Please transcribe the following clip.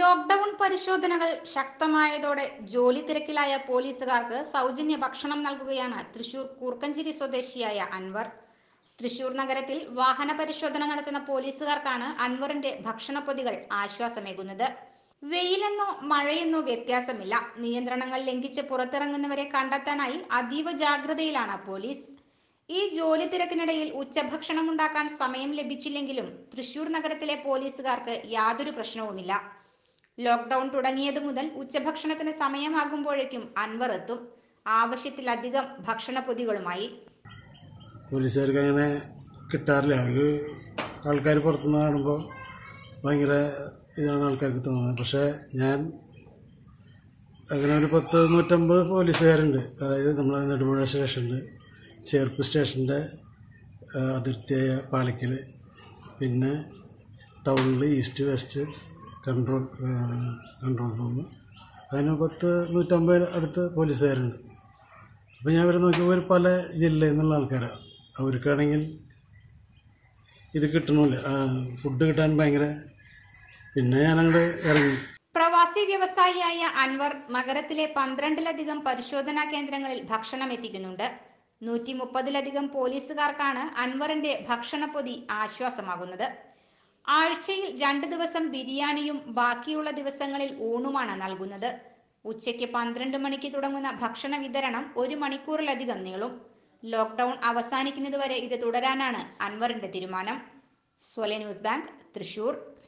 lockdown പരിശോധനകൾ ശക്തമായതോടെ ജോലി തിരക്കിലായ പോലീസുകാർക്ക് സൗജന്യ ഭക്ഷണം നൽകുകയാണ് തൃശൂർ കൂർക്കഞ്ചേരി സ്വദേശിയായ അൻവർ തൃശൂർ നഗരത്തിൽ വാഹന പരിശോധന നടത്തുന്ന പോലീസുകാർക്കാണ് അൻവറിന്റെ ഭക്ഷണപ്പൊതികൾ ആശ്വാസമേകുന്നത് വെയിലെന്നോ മഴയെന്നോ വ്യത്യാസമില്ല നിയന്ത്രണങ്ങൾ ലംഘിച്ച് പുറത്തിറങ്ങുന്നവരെ കണ്ടെത്താനായി അതീവ ജാഗ്രതയിലാണ് പോലീസ് ഈ ജോലി തിരക്കിനിടയിൽ ഉച്ചഭക്ഷണം ഉണ്ടാക്കാൻ സമയം ലഭിച്ചില്ലെങ്കിലും തൃശൂർ നഗരത്തിലെ പോലീസുകാർക്ക് യാതൊരു പ്രശ്നവുമില്ല ലോക്ക്ഡൌൺ തുടങ്ങിയത് മുതൽ ഉച്ചഭക്ഷണത്തിന് സമയമാകുമ്പോഴേക്കും അൻവർ എത്തും ആവശ്യത്തിലധികം ഭക്ഷണപ്പൊതികളുമായി പോലീസുകാർക്ക് അങ്ങനെ കിട്ടാറില്ല അവർക്ക് ആൾക്കാർ പുറത്തുനിന്ന് കാണുമ്പോൾ ഭയങ്കര ഇതാണ് ആൾക്കാർക്ക് തോന്നുന്നത് പക്ഷേ ഞാൻ അങ്ങനെ ഒരു പത്ത് നൂറ്റമ്പത് പോലീസുകാരുണ്ട് അതായത് നമ്മളെ നെടുമ്പുഴ സ്റ്റേഷനിൽ ചേർപ്പ് സ്റ്റേഷൻ്റെ ആ, അതിർത്തിയായ പാലക്കൽ പിന്നെ ടൗണിൽ ഈസ്റ്റ് വെസ്റ്റ് കൺട്രോൾ ആ, കൺട്രോൾ റൂം അതിന് പത്ത് നൂറ്റമ്പത് അടുത്ത് പോലീസുകാരുണ്ട് അപ്പോൾ ഞാൻ ഇവരെ നോക്കിയപ്പോൾ പല ജില്ലയിൽ നിന്നുള്ള ആൾക്കാരാണ് അവർക്കാണെങ്കിൽ ഇത് കിട്ടണമില്ല ആ, ഫുഡ് കിട്ടാൻ ഭയങ്കര പിന്നെ ഞാനങ്ങോട്ട് ഇറങ്ങി പ്രവാസി വ്യവസായിയായ അൻവർ നഗരത്തിലെ പന്ത്രണ്ടിലധികം പരിശോധനാ കേന്ദ്രങ്ങളിൽ ഭക്ഷണം എത്തിക്കുന്നുണ്ട് നൂറ്റി മുപ്പതിലധികം പോലീസുകാർക്കാണ് അൻവറിന്റെ ഭക്ഷണപ്പൊതി ആശ്വാസമാകുന്നത് ആഴ്ചയിൽ രണ്ട് ദിവസം ബിരിയാണിയും ബാക്കിയുള്ള ദിവസങ്ങളിൽ ഊണുമാണ് നൽകുന്നത് ഉച്ചയ്ക്ക് പന്ത്രണ്ട് മണിക്ക് തുടങ്ങുന്ന ഭക്ഷണ വിതരണം ഒരു മണിക്കൂറിലധികം നീളും ലോക്ക്ഡൌൺ അവസാനിക്കുന്നതുവരെ ഇത് തുടരാനാണ് അൻവറിന്റെ തീരുമാനം സ്വല ന്യൂസ് ബാങ്ക് തൃശൂർ